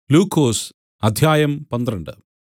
ലൂക്കോസ് അദ്ധ്യായം പന്ത്രണ്ട്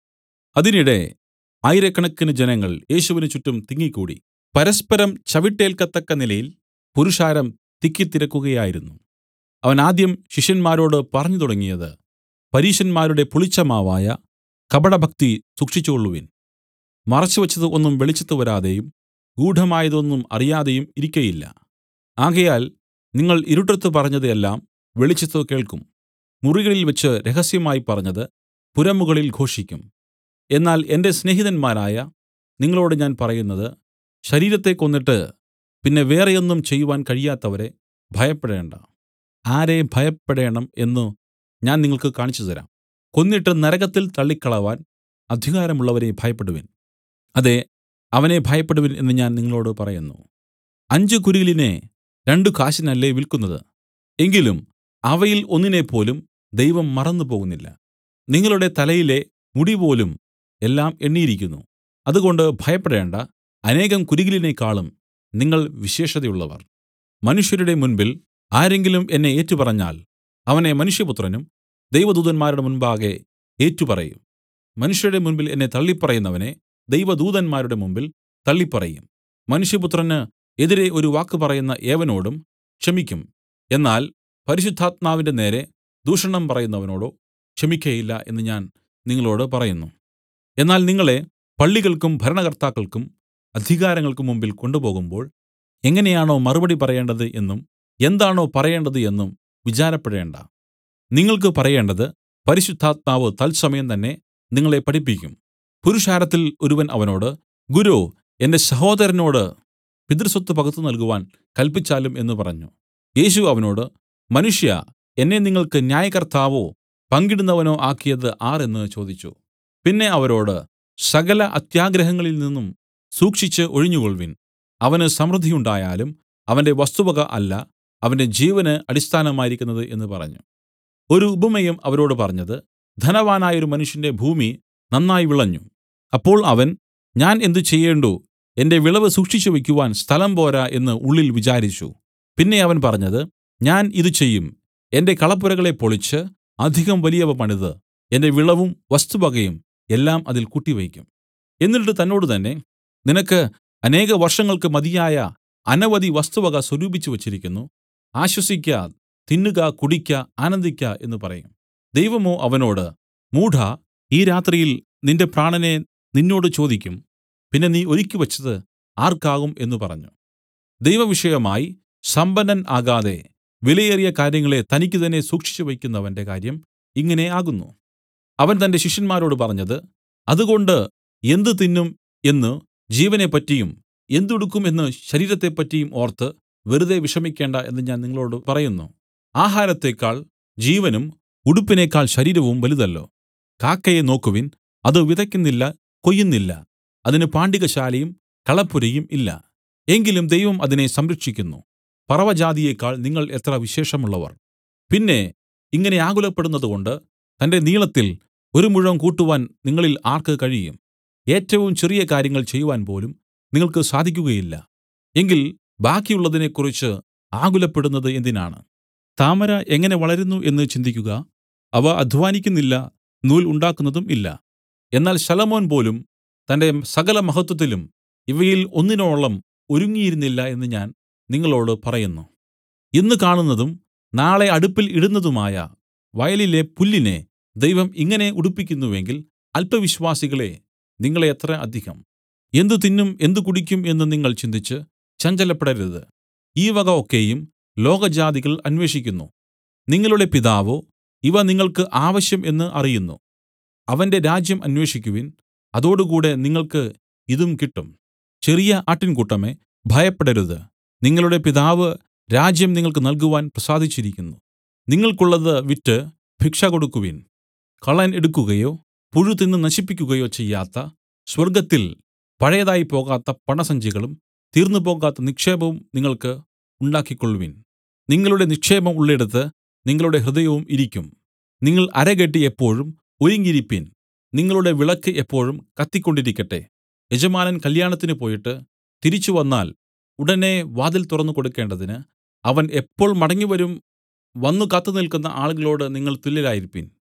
അതിനിടെ ആയിരക്കണക്കിന് ജനങ്ങൾ യേശുവിന് ചുറ്റും തിങ്ങിക്കൂടി പരസ്പരം ചവിട്ടേൽക്കത്തക്ക നിലയിൽ പുരുഷാരം തിക്കിത്തിരക്കുകയായിരുന്നു അവൻ ആദ്യം ശിഷ്യന്മാരോട് പറഞ്ഞു തുടങ്ങിയത് പരീശന്മാരുടെ പുളിച്ചമാവായ കപടഭക്തി സൂക്ഷിച്ചുകൊള്ളുവിൻ മറച്ചുവച്ചത് ഒന്നും വെളിച്ചത്തു വരാതെയും ഗൂഢമായതൊന്നും അറിയാതെയും ഇരിക്കയില്ല ആകയാൽ നിങ്ങൾ ഇരുട്ടത്ത് പറഞ്ഞത് എല്ലാം വെളിച്ചത്തു കേൾക്കും മുറികളിൽവെച്ച് രഹസ്യമായി പറഞ്ഞത് പുരമുകളിൽ ഘോഷിക്കും എന്നാൽ എന്റെ സ്നേഹിതന്മാരായ നിങ്ങളോടു ഞാൻ പറയുന്നത് ശരീരത്തെ കൊന്നിട്ട് പിന്നെ വേറെ ഒന്നും ചെയ്‌വാൻ കഴിയാത്തവരെ ഭയപ്പെടേണ്ടാ ആരെ ഭയപ്പെടേണം എന്നു ഞാൻ നിങ്ങൾക്ക് കാണിച്ചുതരാം കൊന്നിട്ട് നരകത്തിൽ തള്ളിക്കളവാൻ അധികാരമുള്ളവരെ ഭയപ്പെടുവിൻ അതെ അവനെ ഭയപ്പെടുവിൻ എന്ന് ഞാൻ നിങ്ങളോടു പറയുന്നു അഞ്ച് കുരികിലിനെ രണ്ടു കാശിനല്ലേ വില്ക്കുന്നത് എങ്കിലും അവയിൽ ഒന്നിനെപ്പോലും ദൈവം മറന്നുപോകുന്നില്ല നിങ്ങളുടെ തലയിലെ മുടിപോലും എല്ലാം എണ്ണിയിരിക്കുന്നു അതുകൊണ്ട് ഭയപ്പെടേണ്ടാ അനേകം കുരികിലിനേക്കാളും നിങ്ങൾ വിശേഷതയുള്ളവർ മനുഷ്യരുടെ മുൻപിൽ ആരെങ്കിലും എന്നെ ഏറ്റുപറഞ്ഞാൽ അവനെ മനുഷ്യപുത്രനും ദൈവദൂതന്മാരുടെ മുൻപാകെ ഏറ്റുപറയും മനുഷ്യരുടെ മുൻപിൽ എന്നെ തള്ളിപ്പറയുന്നവനെ ദൈവദൂതന്മാരുടെ മുമ്പിൽ തള്ളിപ്പറയും മനുഷ്യപുത്രന് എതിരെ ഒരു വാക്ക് പറയുന്ന ഏവനോടും ക്ഷമിക്കും എന്നാൽ പരിശുദ്ധാത്മാവിന്റെ നേരെ ദൂഷണം പറയുന്നവനോടോ ക്ഷമിക്കയില്ല എന്ന് ഞാൻ നിങ്ങളോടു പറയുന്നു എന്നാൽ നിങ്ങളെ പള്ളികൾക്കും ഭരണകർത്താക്കൾക്കും അധികാരങ്ങൾക്കും മുമ്പിൽ കൊണ്ടുപോകുമ്പോൾ എങ്ങനെയാണോ മറുപടി പറയേണ്ടത് എന്നും എന്താണോ പറയേണ്ടത് എന്നും വിചാരപ്പെടേണ്ടാ നിങ്ങൾക്ക് പറയേണ്ടത് പരിശുദ്ധാത്മാവ് തൽസമയം തന്നെ നിങ്ങളെ പഠിപ്പിക്കും പുരുഷാരത്തിൽ ഒരുവൻ അവനോട് ഗുരോ എന്റെ സഹോദരനോട് പിതൃസ്വത്ത് പകുത്തു നൽകുവാൻ കല്പിച്ചാലും എന്ന് പറഞ്ഞു യേശു അവനോട് മനുഷ്യാ എന്നെ നിങ്ങൾക്ക് ന്യായകർത്താവോ പങ്കിടുന്നവനോ ആക്കിയത് ആർ എന്ന് ചോദിച്ചു പിന്നെ അവരോട് സകല അത്യാഗ്രഹങ്ങളിൽ നിന്നും സൂക്ഷിച്ച് ഒഴിഞ്ഞുകൊൾവിൻ അവന് സമൃദ്ധിയുണ്ടായാലും അവന്റെ വസ്തുവക അല്ല അവന്റെ ജീവന് അടിസ്ഥാനമായിരിക്കുന്നത് എന്ന് പറഞ്ഞു ഒരു ഉപമയും അവരോട് പറഞ്ഞത് ധനവാനായൊരു മനുഷ്യന്റെ ഭൂമി നന്നായി വിളഞ്ഞു അപ്പോൾ അവൻ ഞാൻ എന്ത് ചെയ്യേണ്ടു എന്റെ വിളവ് സൂക്ഷിച്ചു വെയ്ക്കുവാൻ സ്ഥലം പോരാ എന്ന് ഉള്ളിൽ വിചാരിച്ചു പിന്നെ അവൻ പറഞ്ഞത് ഞാൻ ഇത് ചെയ്യും എന്റെ കളപ്പുരകളെ പൊളിച്ച് അധികം വലിയവ പണിത് എന്റെ വിളവും വസ്തുവകയും എല്ലാം അതിൽ കൂട്ടിവയ്ക്കും എന്നിട്ട് തന്നോട് തന്നെ നിനക്ക് അനേക വർഷങ്ങൾക്ക് മതിയായ അനവധി വസ്തുവക സ്വരൂപിച്ചു വച്ചിരിക്കുന്നു ആശ്വസിക്ക തിന്നുക കുടിക്ക ആനന്ദിക്ക എന്ന് പറയും ദൈവമോ അവനോട് മൂഢാ ഈ രാത്രിയിൽ നിന്റെ പ്രാണനെ നിന്നോട് ചോദിക്കും പിന്നെ നീ ഒരുക്കിവച്ചത് ആർക്കാകും എന്ന് പറഞ്ഞു ദൈവവിഷയമായി സമ്പന്നൻ ആകാതെ വിലയേറിയ കാര്യങ്ങളെ തനിക്ക് തന്നെ സൂക്ഷിച്ചു വയ്ക്കുന്നവന്റെ കാര്യം ഇങ്ങനെ ആകുന്നു അവൻ തന്റെ ശിഷ്യന്മാരോട് പറഞ്ഞത് അതുകൊണ്ട് എന്ത് തിന്നും എന്ന് ജീവനെപ്പറ്റിയും എന്തുടുക്കും എന്ന് ശരീരത്തെപ്പറ്റിയും ഓർത്ത് വെറുതെ വിഷമിക്കേണ്ട എന്ന് ഞാൻ നിങ്ങളോട് പറയുന്നു ആഹാരത്തേക്കാൾ ജീവനും ഉടുപ്പിനേക്കാൾ ശരീരവും വലുതല്ലോ കാക്കയെ നോക്കുവിൻ അത് വിതയ്ക്കുന്നില്ല കൊയ്യുന്നില്ല അതിന് പാണ്ടികശാലയും കളപ്പുരയും ഇല്ല എങ്കിലും ദൈവം അതിനെ സംരക്ഷിക്കുന്നു പറവജാതിയേക്കാൾ നിങ്ങൾ എത്ര വിശേഷമുള്ളവർ പിന്നെ ഇങ്ങനെ ആകുലപ്പെടുന്നതുകൊണ്ട് തന്റെ നീളത്തിൽ ഒരു മുഴം കൂട്ടുവാൻ നിങ്ങളിൽ ആർക്ക് കഴിയും ഏറ്റവും ചെറിയ കാര്യങ്ങൾ ചെയ്‌വാൻ പോലും നിങ്ങൾക്ക് സാധിക്കുകയില്ല എങ്കിൽ ബാക്കിയുള്ളതിനെക്കുറിച്ച് ആകുലപ്പെടുന്നത് എന്തിനാണ് താമര എങ്ങനെ വളരുന്നു എന്ന് ചിന്തിക്കുക അവ അധ്വാനിക്കുന്നില്ല നൂൽ ഉണ്ടാക്കുന്നതും ഇല്ല എന്നാൽ ശലോമോൻ പോലും തന്റെ സകല മഹത്വത്തിലും ഇവയിൽ ഒന്നിനോളം ഒരുങ്ങിയിരുന്നില്ല എന്ന് ഞാൻ നിങ്ങളോടു പറയുന്നു ഇന്ന് കാണുന്നതും നാളെ അടുപ്പിൽ ഇടുന്നതുമായ വയലിലെ പുല്ലിനെ ദൈവം ഇങ്ങനെ ഉടുപ്പിക്കുന്നുവെങ്കിൽ അല്പവിശ്വാസികളെ നിങ്ങളെ എത്ര അധികം എന്ത് തിന്നും എന്ത് കുടിക്കും എന്ന് നിങ്ങൾ ചിന്തിച്ച് ചഞ്ചലപ്പെടരുത് ഈ വക ഒക്കെയും ലോകജാതികൾ അന്വേഷിക്കുന്നു നിങ്ങളുടെ പിതാവോ ഇവ നിങ്ങൾക്ക് ആവശ്യം എന്ന് അറിയുന്നു അവന്റെ രാജ്യം അന്വേഷിക്കുവിൻ അതോടുകൂടെ നിങ്ങൾക്ക് ഇതും കിട്ടും ചെറിയ ആട്ടിൻകൂട്ടമേ ഭയപ്പെടരുത് നിങ്ങളുടെ പിതാവ് രാജ്യം നിങ്ങൾക്ക് നൽകുവാൻ പ്രസാദിച്ചിരിക്കുന്നു നിങ്ങൾക്കുള്ളത് വിറ്റ് ഭിക്ഷ കൊടുക്കുവിൻ കള്ളൻ എടുക്കുകയോ പുഴു തിന്ന് നശിപ്പിക്കുകയോ ചെയ്യാത്ത സ്വർഗ്ഗത്തിൽ പഴയതായി പോകാത്ത പണസഞ്ചികളും തീർന്നുപോകാത്ത നിക്ഷേപവും നിങ്ങൾക്ക് ഉണ്ടാക്കിക്കൊള്ളുവിൻ നിങ്ങളുടെ നിക്ഷേപം ഉള്ളിടത്ത് നിങ്ങളുടെ ഹൃദയവും ഇരിക്കും നിങ്ങൾ അരകെട്ടി എപ്പോഴും ഒരുങ്ങിയിരിപ്പിൻ നിങ്ങളുടെ വിളക്ക് എപ്പോഴും കത്തിക്കൊണ്ടിരിക്കട്ടെ യജമാനൻ കല്യാണത്തിന് പോയിട്ട് തിരിച്ചുവന്നാൽ ഉടനെ വാതിൽ തുറന്നു കൊടുക്കേണ്ടതിന് അവൻ എപ്പോൾ മടങ്ങിവരും വന്നു കാത്തുനില്ക്കുന്ന ആളുകളോട് നിങ്ങൾ തുല്യരായിരിപ്പിൻ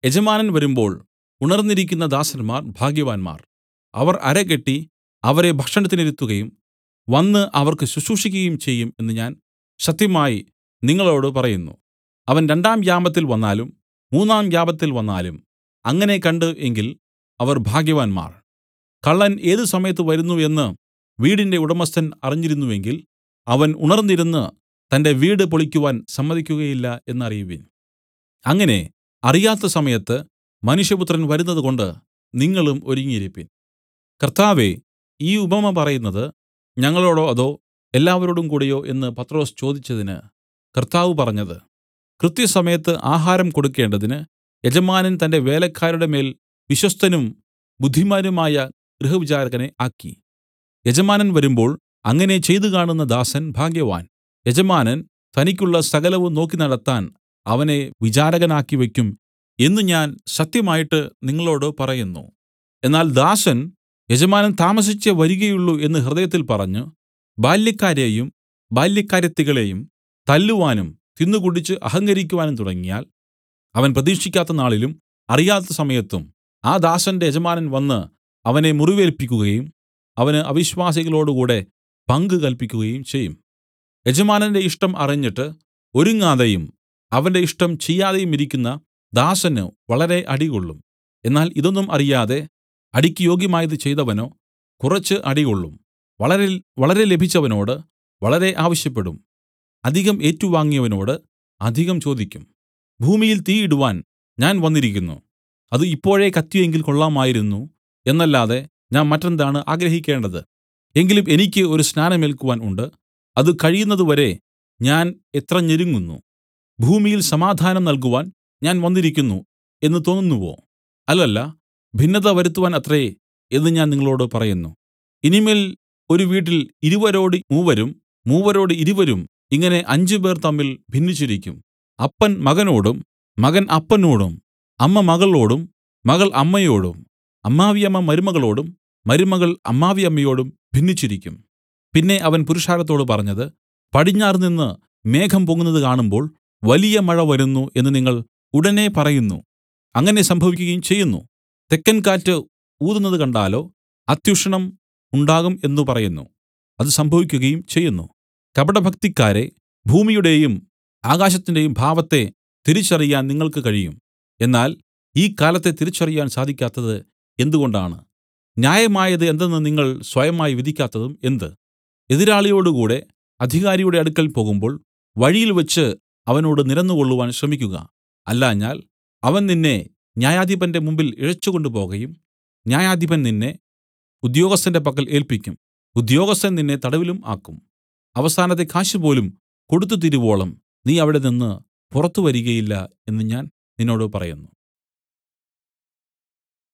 യജമാനൻ വരുമ്പോൾ ഉണർന്നിരിക്കുന്ന ദാസന്മാർ ഭാഗ്യവാന്മാർ അവർ അരകെട്ടി അവരെ ഭക്ഷണത്തിനിരുത്തുകയും വന്ന് അവർക്ക് ശുശ്രൂഷിക്കുകയും ചെയ്യും എന്ന് ഞാൻ സത്യമായി നിങ്ങളോടു പറയുന്നു അവൻ രണ്ടാം യാമത്തിൽ വന്നാലും മൂന്നാം യാമത്തിൽ വന്നാലും അങ്ങനെ കണ്ട് എങ്കിൽ അവർ ഭാഗ്യവാന്മാർ കള്ളൻ ഏത് സമയത്ത് വരുന്നു എന്ന് വീടിന്റെ ഉടമസ്ഥൻ അറിഞ്ഞിരുന്നുവെങ്കിൽ അവൻ ഉണർന്നിരുന്ന് തന്റെ വീട് പൊളിക്കുവാൻ സമ്മതിക്കുകയില്ല എന്നറിയുവിൻ അങ്ങനെ അറിയാത്ത സമയത്ത് മനുഷ്യപുത്രൻ വരുന്നതുകൊണ്ട് നിങ്ങളും ഒരുങ്ങിയിരിപ്പിൻ കർത്താവേ ഈ ഉപമ പറയുന്നത് ഞങ്ങളോടോ അതോ എല്ലാവരോടും കൂടെയോ എന്ന് പത്രൊസ് ചോദിച്ചതിന് കർത്താവ് പറഞ്ഞത് കൃത്യസമയത്ത് ആഹാരം കൊടുക്കേണ്ടതിന് യജമാനൻ തന്റെ വേലക്കാരുടെ മേൽ വിശ്വസ്തനും ബുദ്ധിമാനുമായ ഗൃഹവിചാരകനെ ആക്കി യജമാനൻ വരുമ്പോൾ അങ്ങനെ ചെയ്തു കാണുന്ന ദാസൻ ഭാഗ്യവാൻ യജമാനൻ തനിക്കുള്ള സകലവും നോക്കി നടത്താൻ അവനെ വിചാരകനാക്കി വെക്കും എന്ന് ഞാൻ സത്യമായിട്ട് നിങ്ങളോടു പറയുന്നു എന്നാൽ ദാസൻ യജമാനൻ താമസിച്ചേ വരികയുള്ളൂ എന്ന് ഹൃദയത്തിൽ പറഞ്ഞു ബാല്യക്കാരെയും ബാല്യക്കാരത്തികളെയും തല്ലുവാനും തിന്നുകുടിച്ച് അഹങ്കരിക്കുവാനും തുടങ്ങിയാൽ അവൻ പ്രതീക്ഷിക്കാത്ത നാളിലും അറിയാത്ത സമയത്തും ആ ദാസന്റെ യജമാനൻ വന്ന് അവനെ മുറിവേൽപ്പിക്കുകയും അവന് അവിശ്വാസികളോടുകൂടെ പങ്ക് കൽപ്പിക്കുകയും ചെയ്യും യജമാനന്റെ ഇഷ്ടം അറിഞ്ഞിട്ട് ഒരുങ്ങാതെയും അവന്റെ ഇഷ്ടം ചെയ്യാതെയും ഇരിക്കുന്ന ദാസന് വളരെ അടികൊള്ളും എന്നാൽ ഇതൊന്നും അറിയാതെ അടിക്ക് യോഗ്യമായത് ചെയ്തവനോ കുറച്ച് അടികൊള്ളും വളരെ വളരെ ലഭിച്ചവനോട് വളരെ ആവശ്യപ്പെടും അധികം ഏറ്റുവാങ്ങിയവനോട് അധികം ചോദിക്കും ഭൂമിയിൽ തീ ഇടുവാൻ ഞാൻ വന്നിരിക്കുന്നു അത് ഇപ്പോഴേ കത്തിയെങ്കിൽ കൊള്ളാമായിരുന്നു എന്നല്ലാതെ ഞാൻ മറ്റെന്താണ് ആഗ്രഹിക്കേണ്ടത് എങ്കിലും എനിക്ക് ഒരു സ്നാനമേൽക്കുവാൻ ഉണ്ട് അത് കഴിയുന്നതുവരെ ഞാൻ എത്ര ഞെരുങ്ങുന്നു ഭൂമിയിൽ സമാധാനം നൽകുവാൻ ഞാൻ വന്നിരിക്കുന്നു എന്ന് തോന്നുന്നുവോ അല്ലല്ല ഭിന്നത വരുത്തുവാൻ അത്രേ എന്ന് ഞാൻ നിങ്ങളോടു പറയുന്നു ഇനിമേൽ ഒരു വീട്ടിൽ ഇരുവരോട് മൂവരും മൂവരോട് ഇരുവരും ഇങ്ങനെ അഞ്ചുപേർ തമ്മിൽ ഭിന്നിച്ചിരിക്കും അപ്പൻ മകനോടും മകൻ അപ്പനോടും അമ്മ മകളോടും മകൾ അമ്മയോടും അമ്മാവിയമ്മ മരുമകളോടും മരുമകൾ അമ്മാവിയമ്മയോടും ഭിന്നിച്ചിരിക്കും പിന്നെ അവൻ പുരുഷാരത്തോട് പറഞ്ഞത് പടിഞ്ഞാറുനിന്ന് മേഘം പൊങ്ങുന്നത് കാണുമ്പോൾ വലിയ മഴ വരുന്നു എന്ന് നിങ്ങൾ ഉടനെ പറയുന്നു അങ്ങനെ സംഭവിക്കുകയും ചെയ്യുന്നു തെക്കൻ കാറ്റ് ഊതുന്നത് കണ്ടാലോ അത്യുഷ്ണം ഉണ്ടാകും എന്നു പറയുന്നു അത് സംഭവിക്കുകയും ചെയ്യുന്നു കപടഭക്തിക്കാരെ ഭൂമിയുടെയും ആകാശത്തിന്റെയും ഭാവത്തെ തിരിച്ചറിയാൻ നിങ്ങൾക്ക് കഴിയും എന്നാൽ ഈ കാലത്തെ തിരിച്ചറിയാൻ സാധിക്കാത്തത് എന്തുകൊണ്ടാണ് ന്യായമായത് എന്തെന്ന് നിങ്ങൾ സ്വയമായി വിധിക്കാത്തതും എന്ത് എതിരാളിയോടുകൂടെ അധികാരിയുടെ അടുക്കൽ പോകുമ്പോൾ വഴിയിൽവെച്ച് അവനോട് നിരന്നുകൊള്ളുവാൻ ശ്രമിക്കുക അല്ലാഞ്ഞാൽ അവൻ നിന്നെ ന്യായാധിപന്റെ മുമ്പിൽ ഇഴച്ചുകൊണ്ടുപോകയും ന്യായാധിപൻ നിന്നെ ഉദ്യോഗസ്ഥന്റെ പക്കൽ ഏല്പിക്കും ഉദ്യോഗസ്ഥൻ നിന്നെ തടവിലും ആക്കും അവസാനത്തെ കാശുപോലും കൊടുത്തു തീരുവോളം നീ അവിടെ നിന്ന് പുറത്തു വരികയില്ല എന്ന് ഞാൻ നിന്നോട് പറയുന്നു